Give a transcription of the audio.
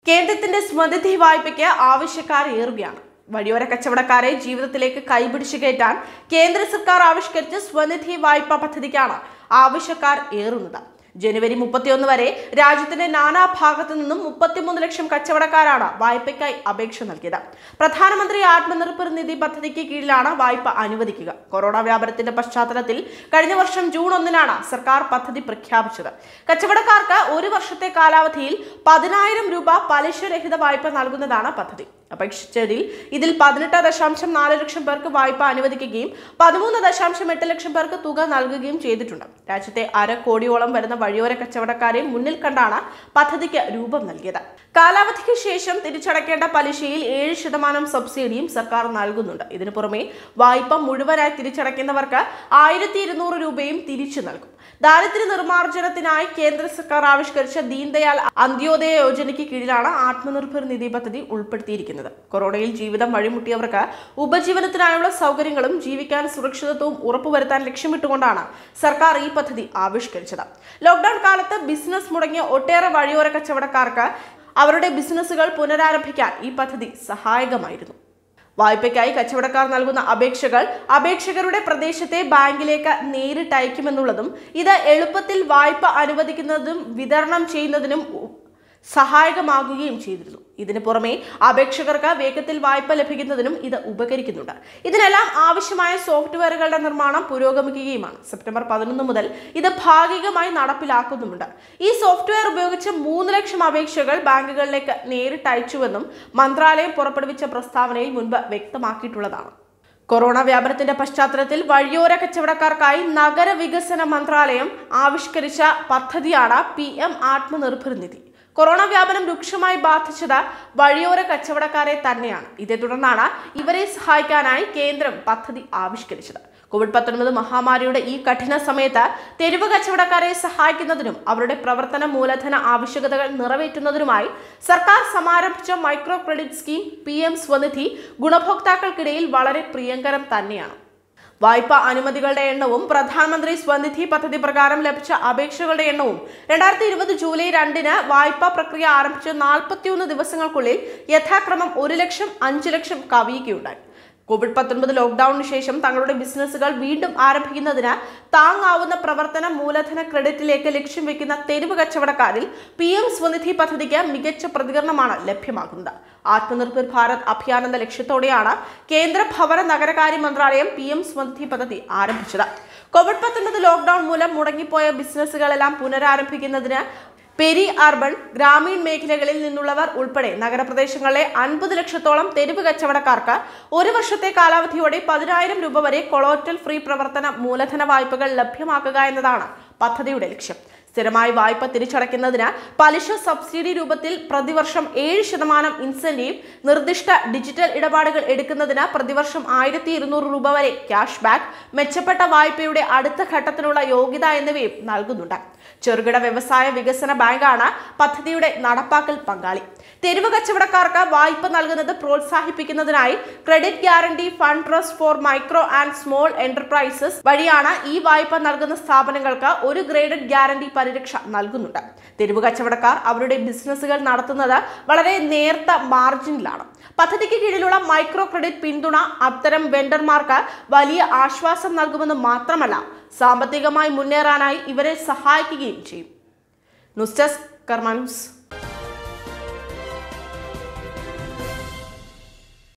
കേന്ദ്രത്തിന്റെ സ്വനിധി വായ്പയ്ക്ക് ആവശ്യക്കാർ ഏറുകയാണ് വഴിയോര കച്ചവടക്കാരെ ജീവിതത്തിലേക്ക് കൈപിടിച്ചു കയറ്റാൻ കേന്ദ്ര സർക്കാർ ആവിഷ്കരിച്ച സ്വനിധി വായ്പാ പദ്ധതിക്കാണ് ആവശ്യക്കാർ ഏറുന്നത് ജനുവരി മുപ്പത്തിയൊന്ന് വരെ രാജ്യത്തിന്റെ നാനാ ഭാഗത്തു നിന്നും മുപ്പത്തിമൂന്ന് ലക്ഷം കച്ചവടക്കാരാണ് വായ്പയ്ക്കായി അപേക്ഷ നൽകിയത് പ്രധാനമന്ത്രി ആത്മനിർഭർ നിധി പദ്ധതിക്ക് കീഴിലാണ് വായ്പ അനുവദിക്കുക കൊറോണ വ്യാപനത്തിന്റെ പശ്ചാത്തലത്തിൽ കഴിഞ്ഞ വർഷം ജൂൺ ഒന്നിനാണ് സർക്കാർ പദ്ധതി പ്രഖ്യാപിച്ചത് കച്ചവടക്കാർക്ക് ഒരു വർഷത്തെ കാലാവധിയിൽ പതിനായിരം രൂപ പലിശരഹിത വായ്പ നൽകുന്നതാണ് പദ്ധതി അപേക്ഷിച്ചതിൽ ഇതിൽ പതിനെട്ട് ദശാംശം നാല് ലക്ഷം പേർക്ക് വായ്പ അനുവദിക്കുകയും പതിമൂന്ന് ദശാംശം എട്ട് ലക്ഷം പേർക്ക് തുക നൽകുകയും ചെയ്തിട്ടുണ്ട് രാജ്യത്തെ അര കോടിയോളം വരുന്ന വഴിയോര കച്ചവടക്കാരെ മുന്നിൽ കണ്ടാണ് പദ്ധതിക്ക് രൂപം നൽകിയത് കാലാവധിക്ക് ശേഷം തിരിച്ചടക്കേണ്ട പലിശയിൽ ഏഴ് ശതമാനം സബ്സിഡിയും സർക്കാർ നൽകുന്നുണ്ട് ഇതിനു പുറമെ വായ്പ മുഴുവനായി തിരിച്ചടയ്ക്കുന്നവർക്ക് ആയിരത്തി ഇരുന്നൂറ് രൂപയും തിരിച്ചു നൽകും ദാരിദ്ര്യ നിർമ്മാർജ്ജനത്തിനായി കേന്ദ്ര സർക്കാർ ആവിഷ്കരിച്ച ദീൻദയാൽ അന്ത്യോദയ യോജനയ്ക്ക് കീഴിലാണ് ആത്മനിർഭർ നിധി പദ്ധതി ഉൾപ്പെടുത്തിയിരിക്കുന്നത് കൊറോണയിൽ ജീവിതം വഴിമുട്ടിയവർക്ക് ഉപജീവനത്തിനായുള്ള സൗകര്യങ്ങളും ജീവിക്കാൻ സുരക്ഷിതത്വവും ഉറപ്പുവരുത്താൻ ലക്ഷ്യമിട്ടുകൊണ്ടാണ് സർക്കാർ ഈ പദ്ധതി ആവിഷ്കരിച്ചത് ലോക്ഡൌൺ കാലത്ത് ബിസിനസ് മുടങ്ങിയ ഒട്ടേറെ വഴിയോര കച്ചവടക്കാർക്ക് അവരുടെ ബിസിനസ്സുകൾ പുനരാരംഭിക്കാൻ ഈ പദ്ധതി സഹായകമായിരുന്നു വായ്പയ്ക്കായി കച്ചവടക്കാർ നൽകുന്ന അപേക്ഷകൾ അപേക്ഷകരുടെ പ്രദേശത്തെ ബാങ്കിലേക്ക് നേരിട്ട് അയക്കുമെന്നുള്ളതും ഇത് എളുപ്പത്തിൽ വായ്പ അനുവദിക്കുന്നതും വിതരണം ചെയ്യുന്നതിനും ഉ- സഹായകമാകുകയും ചെയ്തിരുന്നു ഇതിനു പുറമെ അപേക്ഷകർക്ക് വേഗത്തിൽ വായ്പ ലഭിക്കുന്നതിനും ഇത് ഉപകരിക്കുന്നുണ്ട് ഇതിനെല്ലാം ആവശ്യമായ സോഫ്റ്റ്വെയറുകളുടെ നിർമ്മാണം പുരോഗമിക്കുകയുമാണ് സെപ്റ്റംബർ പതിനൊന്ന് മുതൽ ഇത് ഭാഗികമായി നടപ്പിലാക്കുന്നുമുണ്ട് ഈ സോഫ്റ്റ്വെയർ ഉപയോഗിച്ച് മൂന്ന് ലക്ഷം അപേക്ഷകൾ ബാങ്കുകളിലേക്ക് നേരിട്ട് അയച്ചുവെന്നും മന്ത്രാലയം പുറപ്പെടുവിച്ച പ്രസ്താവനയിൽ മുൻപ് വ്യക്തമാക്കിയിട്ടുള്ളതാണ് കൊറോണ വ്യാപനത്തിന്റെ പശ്ചാത്തലത്തിൽ വഴിയോര കച്ചവടക്കാർക്കായി നഗരവികസന മന്ത്രാലയം ആവിഷ്കരിച്ച പദ്ധതിയാണ് P M Atmanirbhar Nidhi corona വ്യാപനം രൂക്ഷമായി ബാധിച്ചത് വഴിയോര കച്ചവടക്കാരെ തന്നെയാണ് ഇതേ തുടർന്നാണ് ഇവരെ സഹായിക്കാനായി കേന്ദ്രം പദ്ധതി ആവിഷ്കരിച്ചത് കോവിഡ് പത്തൊൻപത് മഹാമാരിയുടെ ഈ കഠിന സമയത്ത് തെരുവ് കച്ചവടക്കാരെ സഹായിക്കുന്നതിനും അവരുടെ പ്രവർത്തന മൂലധന ആവശ്യകതകൾ നിറവേറ്റുന്നതിനുമായി സർക്കാർ സമാരംഭിച്ച micro credit scheme P M Svanidhi ഗുണഭോക്താക്കൾക്കിടയിൽ വളരെ പ്രിയങ്കരം തന്നെയാണ് വായ്പാ അനുമതികളുടെ എണ്ണവും പ്രധാനമന്ത്രി സ്വനിധി പദ്ധതി പ്രകാരം ലഭിച്ച അപേക്ഷകളുടെ എണ്ണവും രണ്ടായിരത്തി ഇരുപത് ജൂലൈ രണ്ടിന് വായ്പാ പ്രക്രിയ ആരംഭിച്ച നാൽപ്പത്തിയൊന്ന് ദിവസങ്ങൾക്കുള്ളിൽ യഥാക്രമം ഒരു ലക്ഷം അഞ്ച് ലക്ഷം കവിയുകയുണ്ടായി കോവിഡ് പത്തൊൻപത് ലോക്ക്ഡൌണിന് ശേഷം തങ്ങളുടെ ബിസിനസ്സുകൾ വീണ്ടും ആരംഭിക്കുന്നതിന് താങ്ങാവുന്ന പ്രവർത്തന മൂലധന ക്രെഡിറ്റിലേക്ക് ലക്ഷ്യം വെക്കുന്ന തെരുവ് കച്ചവടക്കാരിൽ പി എം സ്വനിധി പദ്ധതിക്ക് മികച്ച പ്രതികരണമാണ് ലഭ്യമാകുന്നത് ആത്മനിർഭർ ഭാരത് അഭിയാൻ എന്ന ലക്ഷ്യത്തോടെയാണ് കേന്ദ്ര ഭവന നഗരകാര്യ മന്ത്രാലയം പി എം സ്വനിധി പദ്ധതി ആരംഭിച്ചത് കോവിഡ് പത്തൊൻപത് ലോക്ക്ഡൌൺ മൂലം മുടങ്ങിപ്പോയ ബിസിനസ്സുകളെല്ലാം പുനരാരംഭിക്കുന്നതിന് പെരി അർബൻ ഗ്രാമീൺ മേഖലകളിൽ നിന്നുള്ളവർ ഉൾപ്പെടെ നഗരപ്രദേശങ്ങളിലെ അൻപത് ലക്ഷത്തോളം തെരുവ് കച്ചവടക്കാർക്ക് ഒരു വർഷത്തെ കാലാവധിയോടെ പതിനായിരം രൂപ വരെ കൊളോറ്റൽ ഫ്രീ പ്രവർത്തന മൂലധന വായ്പകൾ ലഭ്യമാക്കുക എന്നതാണ് പദ്ധതിയുടെ ലക്ഷ്യം സ്ഥിരമായി വായ്പ തിരിച്ചടയ്ക്കുന്നതിന് പലിശ സബ്സിഡി രൂപത്തിൽ പ്രതിവർഷം ഏഴ് ശതമാനം ഇൻസെന്റീവ് നിർദ്ദിഷ്ട ഡിജിറ്റൽ ഇടപാടുകൾ എടുക്കുന്നതിന് പ്രതിവർഷം ആയിരത്തി ഇരുന്നൂറ് രൂപ വരെ ക്യാഷ് ബാക്ക് മെച്ചപ്പെട്ട വായ്പയുടെ അടുത്ത ഘട്ടത്തിനുള്ള യോഗ്യത എന്നിവയും നൽകുന്നുണ്ട് ചെറുകിട വ്യവസായ വികസന ബാങ്കാണ് പദ്ധതിയുടെ നടപ്പാക്കൽ പങ്കാളി തെരുവ് കച്ചവടക്കാർക്ക് വായ്പ നൽകുന്നത് പ്രോത്സാഹിപ്പിക്കുന്നതിനായി credit guarantee fund trust for micro and small enterprises വഴിയാണ് ഈ വായ്പ നൽകുന്ന സ്ഥാപനങ്ങൾക്ക് ഒരു ഗ്രേഡഡ് ഗ്യാരണ്ടി പരിരക്ഷ നൽകുന്നുണ്ട് തെരുവ് കച്ചവടക്കാർ അവരുടെ ബിസിനസ്സുകൾ നടത്തുന്നത് വളരെ നേർത്ത മാർജിനിലാണ് പദ്ധതിക്ക് കീഴിലുള്ള മൈക്രോ ക്രെഡിറ്റ് പിന്തുണ അത്തരം വെണ്ടർമാർക്ക് വലിയ ആശ്വാസം നൽകുമെന്ന് മാത്രമല്ല സാമ്പത്തികമായി മുന്നേറാനായി ഇവരെ സഹായിക്കുകയും ചെയ്യും ന്യൂസ് ഡെസ്ക് കർമ്മ ന്യൂസ്